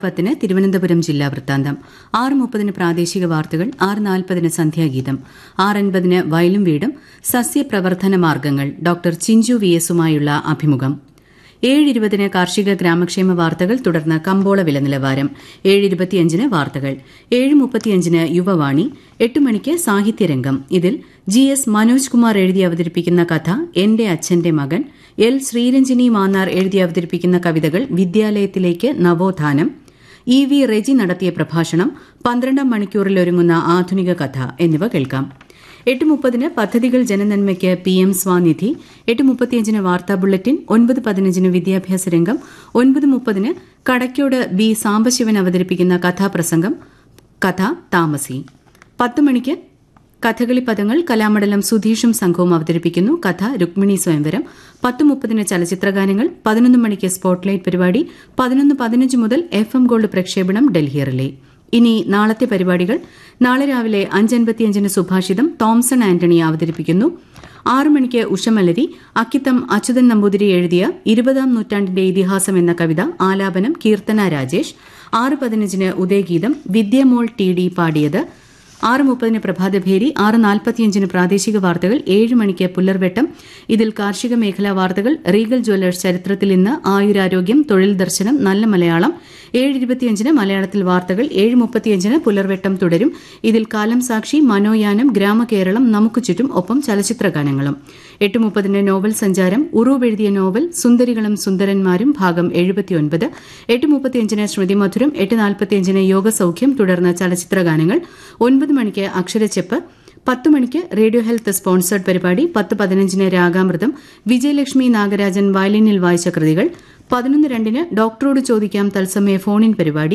പത്തിന് തിരുവനന്തപുരം ജില്ലാ വൃത്താന്തം ആറ് മുപ്പതിന് പ്രാദേശിക വാർത്തകൾ ആറ് നാൽപ്പതിന് സന്ധ്യാഗീതം ആറ് അൻപതിന് വയലും വീടും സസ്യപ്രവർത്തന മാർഗ്ഗങ്ങൾ ഡോക്ടർ ചിഞ്ചു വി എസുമായുള്ള അഭിമുഖം ഏഴ് ഇരുപതിന് കാർഷിക ഗ്രാമക്ഷേമ വാർത്തകൾ തുടർന്ന് കമ്പോള വില നിലവാരം ഏഴ് ഇരുപത്തിയഞ്ചിന് വാർത്തകൾ ഏഴ് മുപ്പത്തിയഞ്ചിന് യുവവാണി എട്ട് മണിക്ക് സാഹിത്യരംഗം ഇതിൽ ജി എസ് മനോജ് കുമാർ എഴുതി അവതരിപ്പിക്കുന്ന കഥ എന്റെ അച്ഛന്റെ മകൻ എൽ ശ്രീരഞ്ജിനി മാന്നാർ എഴുതി അവതരിപ്പിക്കുന്ന കവിതകൾ വിദ്യാലയത്തിലേക്ക് നവോത്ഥാനം ഇ വി റെജി നടത്തിയ പ്രഭാഷണം പന്ത്രണ്ടാം മണിക്കൂറിൽ ഒരുങ്ങുന്ന ആധുനിക കഥ എന്നിവ കേൾക്കാം എട്ട് മുപ്പതിന് പദ്ധതികൾ ജനനന്മയ്ക്ക് പി എം സ്വാനിധി എട്ട് മുപ്പത്തിയഞ്ചിന് വാർത്താ ബുള്ളറ്റിൻ ഒൻപത് പതിനഞ്ചിന് വിദ്യാഭ്യാസ രംഗം ഒൻപത് മുപ്പതിന് കടയ്ക്കോട് ബി സാംബശിവൻ അവതരിപ്പിക്കുന്ന കഥാപ്രസംഗം കഥ താമസി പത്ത് മണിക്ക് കഥകളി പദങ്ങൾ കലാമണ്ഡലം സുധീഷും സംഘവും അവതരിപ്പിക്കുന്നു കഥ രുക്മിണി സ്വയംവരം പത്ത് മുപ്പതിന് ചലച്ചിത്രഗാനങ്ങൾ പതിനൊന്ന് മണിക്ക് സ്പോട്ട്ലൈറ്റ് പരിപാടി പതിനൊന്ന് പതിനഞ്ച് മുതൽ എഫ് എം ഗോൾഡ് പ്രക്ഷേപണം ഡൽഹി റിലേ ഇനി നാളത്തെ പരിപാടികൾ നാളെ രാവിലെ അഞ്ചൻപത്തിയഞ്ചിന് സുഭാഷിതം തോംസൺ ആന്റണി അവതരിപ്പിക്കുന്നു ആറു മണിക്ക് ഉഷമലരി അക്കിത്തം അച്യുതൻ നമ്പൂതിരി എഴുതിയ ഇരുപതാം നൂറ്റാണ്ടിന്റെ ഇതിഹാസം എന്ന കവിത ആലാപനം കീർത്തന രാജേഷ് ആറ് പതിനഞ്ചിന് ഉദയഗീതം വിദ്യമോൾ ടി ഡി പാടിയത് ആറ് മുപ്പതിന് പ്രഭാതഭേരി ആറ് നാൽപ്പത്തിയഞ്ചിന് പ്രാദേശിക വാർത്തകൾ ഏഴ് മണിക്ക് പുല്ലർവെട്ടം ഇതിൽ കാർഷിക മേഖലാ വാർത്തകൾ റീഗൽ ജ്വല്ലേഴ്സ് ചരിത്രത്തിൽ ഇന്ന് ആയുരാരോഗ്യം തൊഴിൽ ദർശനം നല്ല മലയാളം ഏഴ് ഇരുപത്തിയഞ്ചിന് മലയാളത്തിൽ വാർത്തകൾ ഏഴ് മുപ്പത്തിയഞ്ചിന് പുലർവെട്ടം തുടരും ഇതിൽ കാലം സാക്ഷി മനോയാനം ഗ്രാമകേരളം നമുക്ക് ചുറ്റും ഒപ്പം ചലച്ചിത്ര ഗാനങ്ങളും എട്ട് മുപ്പതിന് നോവൽ സഞ്ചാരം ഉറൂബ് എഴുതിയ നോവൽ സുന്ദരികളും സുന്ദരന്മാരും ഭാഗം എഴുപത്തിയൊൻപത് എട്ട് മുപ്പത്തിയഞ്ചിന് ശ്രുതി മധുരം എട്ട് നാൽപ്പത്തിയഞ്ചിന് യോഗസൌഖ്യം തുടർന്ന് ചലച്ചിത്ര ഗാനങ്ങൾ ഒൻപത് മണിക്ക് അക്ഷരച്ചെപ്പ് പത്ത് മണിക്ക് റേഡിയോ ഹെൽത്ത് സ്പോൺസേഡ് പരിപാടി പത്ത് പതിനഞ്ചിന് രാഗാമൃതം വിജയലക്ഷ്മി നാഗരാജൻ വയലിനിൽ വായിച്ച കൃതികൾ പതിനൊന്ന് രണ്ടിന് ഡോക്ടറോട് ചോദിക്കാം തത്സമയ ഫോണിൻ പരിപാടി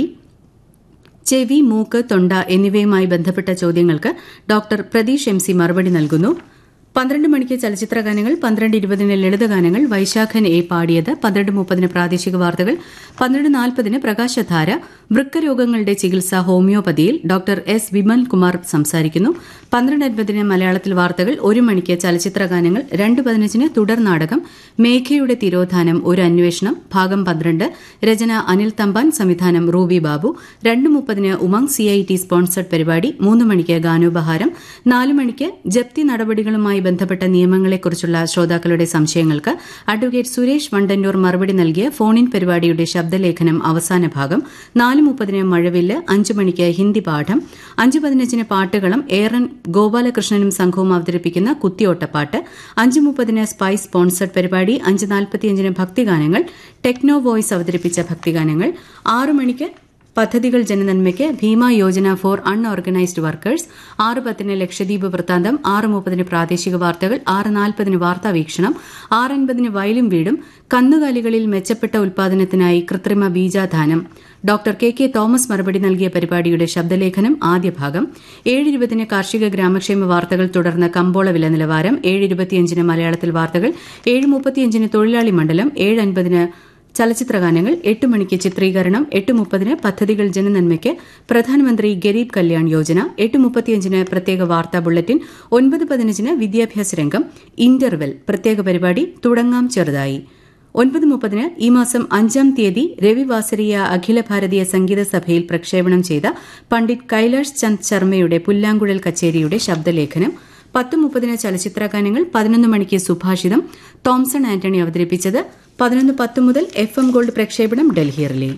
ചെവി മൂക്ക് തൊണ്ട എന്നിവയുമായി ബന്ധപ്പെട്ട ചോദ്യങ്ങൾക്ക് ഡോക്ടർ പ്രതീഷ് എം സി മറുപടി നൽകുന്നു പന്ത്രണ്ട് മണിക്ക് ചലച്ചിത്ര ഗാനങ്ങൾ പന്ത്രണ്ട് ഇരുപതിന് ലളിതഗാനങ്ങൾ വൈശാഖൻ എ പാടിയത് പന്ത്രണ്ട് മുപ്പതിന് പ്രാദേശിക വാർത്തകൾ പന്ത്രണ്ട് നാൽപ്പതിന് പ്രകാശധാര വൃക്കരോഗങ്ങളുടെ ചികിത്സ ഹോമിയോപ്പതിയിൽ ഡോക്ടർ എസ് വിമൽ കുമാർ സംസാരിക്കുന്നു പന്ത്രണ്ട് അൻപതിന് മലയാളത്തിൽ വാർത്തകൾ ഒരു മണിക്ക് ചലച്ചിത്ര ഗാനങ്ങൾ രണ്ട് പതിനഞ്ചിന് തുടർ നാടകം മേഘയുടെ തിരോധാനം ഒരു അന്വേഷണം ഭാഗം പന്ത്രണ്ട് രചന അനിൽ തമ്പാൻ സംവിധാനം റൂബി ബാബു രണ്ട് മുപ്പതിന് Umang C I T sponsored പരിപാടി മൂന്ന് മണിക്ക് ഗാനോപഹാരം നാല് മണിക്ക് ജപ്തി നടപടികളുമായി ബന്ധപ്പെട്ട നിയമങ്ങളെക്കുറിച്ചുള്ള ശ്രോതാക്കളുടെ സംശയങ്ങൾക്ക് അഡ്വക്കേറ്റ് സുരേഷ് വണ്ടന്നൂർ മറുപടി നൽകിയ ഫോണിൻ പരിപാടിയുടെ ശബ്ദലേഖനം അവസാന ഭാഗം നാല് മുപ്പതിന് മഴവില്ല് അഞ്ചു മണിക്ക് ഹിന്ദി പാഠം അഞ്ച് പതിനഞ്ചിന് പാട്ടുകളും ഏറൻ ഗോപാലകൃഷ്ണനും സംഘവും അവതരിപ്പിക്കുന്ന കുത്തിയോട്ടപ്പാട്ട് അഞ്ച് മുപ്പതിന് സ്പൈസ് സ്പോൺസർഡ് പരിപാടി അഞ്ച് നാൽപ്പത്തിയഞ്ചിന് ഭക്തിഗാനങ്ങൾ ടെക്നോ വോയ്സ് അവതരിപ്പിച്ച ഭക്തിഗാനങ്ങൾ ആറു മണിക്ക് പദ്ധതികൾ ജനനന്മയ്ക്ക് Bhima Yojana for unorganised workers ആറ് പത്തിന് ലക്ഷദ്വീപ് വൃത്താന്തം ആറ് മുപ്പതിന് പ്രാദേശിക വാർത്തകൾ ആറ് നാൽപ്പതിന് വാർത്താ വീക്ഷണം ആറ് അൻപതിന് വയലും വീടും കന്നുകാലികളിൽ മെച്ചപ്പെട്ട ഉൽപാദനത്തിനായി കൃത്രിമ ബീജാധാനം ഡോക്ടർ കെ കെ തോമസ് മറുപടി നൽകിയ പരിപാടിയുടെ ശബ്ദലേഖനം ആദ്യ ഭാഗം ഏഴ് ഇരുപതിന് കാർഷിക ഗ്രാമക്ഷേമ വാർത്തകൾ തുടർന്ന് കമ്പോള വില നിലവാരം ഏഴ് ഇരുപത്തിയഞ്ചിന് മലയാളത്തിൽ വാർത്തകൾ ഏഴ് മുപ്പത്തിയഞ്ചിന് തൊഴിലാളി മണ്ഡലം ഏഴ് അൻപതിന് ചലച്ചിത്രഗാനങ്ങൾ എട്ട് മണിക്ക് ചിത്രീകരണം എട്ട് മുപ്പതിന് പദ്ധതികൾ ജനനന്മയ്ക്ക് പ്രധാനമന്ത്രി ഗരീബ് കല്യാൺ യോജന എട്ട് മുപ്പത്തിയഞ്ചിന് പ്രത്യേക വാർത്താ ബുള്ളറ്റിൻ ഒൻപത് പതിനഞ്ചിന് വിദ്യാഭ്യാസ രംഗം ഇന്റർവെൽ പ്രത്യേക പരിപാടി തുടങ്ങാം ചെറുതായി ഒൻപത് മുപ്പതിന് ഈ മാസം അഞ്ചാം തീയതി രവിവാസരീയ അഖില ഭാരതീയ സംഗീത സഭയിൽ പ്രക്ഷേപണം ചെയ്ത പണ്ഡിറ്റ് കൈലാഷ് ചന്ദ് ശർമ്മയുടെ പുല്ലാങ്കുഴൽ കച്ചേരിയുടെ ശബ്ദലേഖനം പത്ത് മുപ്പതിന് ചലച്ചിത്ര ഗാനങ്ങൾ പതിനൊന്ന് മണിക്ക് സുഭാഷിതം തോംസൺ ആന്റണി അവതരിപ്പിച്ചത് പതിനൊന്ന് പത്ത് മുതൽ എഫ് എം ഗോൾഡ് പ്രക്ഷേപണം ഡൽഹി റിലേ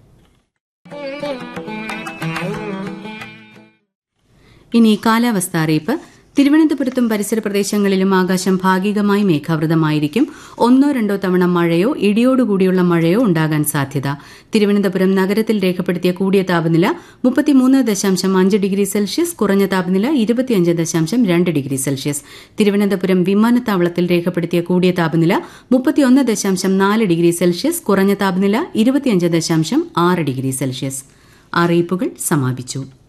ഇനി കാലാവസ്ഥ അറിയിപ്പ് തിരുവനന്തപുരത്തും പരിസര പ്രദേശങ്ങളിലും ആകാശം ഭാഗികമായി മേഘാവൃതമായിരിക്കും ഒന്നോ രണ്ടോ തവണ മഴയോ ഇടിയോടുകൂടിയുള്ള മഴയോ ഉണ്ടാകാൻ സാധ്യത തിരുവനന്തപുരം നഗരത്തിൽ രേഖപ്പെടുത്തിയ കൂടിയ താപനില മുപ്പത്തിമൂന്ന് ദശാംശം അഞ്ച് ഡിഗ്രി സെൽഷ്യസ് കുറഞ്ഞ താപനില ഇരുപത്തിയഞ്ച് ദശാംശം രണ്ട് ഡിഗ്രി സെൽഷ്യസ് തിരുവനന്തപുരം വിമാനത്താവളത്തിൽ രേഖപ്പെടുത്തിയ കൂടിയ താപനില മുപ്പത്തിയൊന്ന് ദശാംശം നാല് ഡിഗ്രി സെൽഷ്യസ് കുറഞ്ഞ താപനില ഇരുപത്തിയഞ്ച് ദശാംശം ആറ് ഡിഗ്രി സെൽഷ്യസ് അറിയിപ്പുകൾ സമാപിച്ചു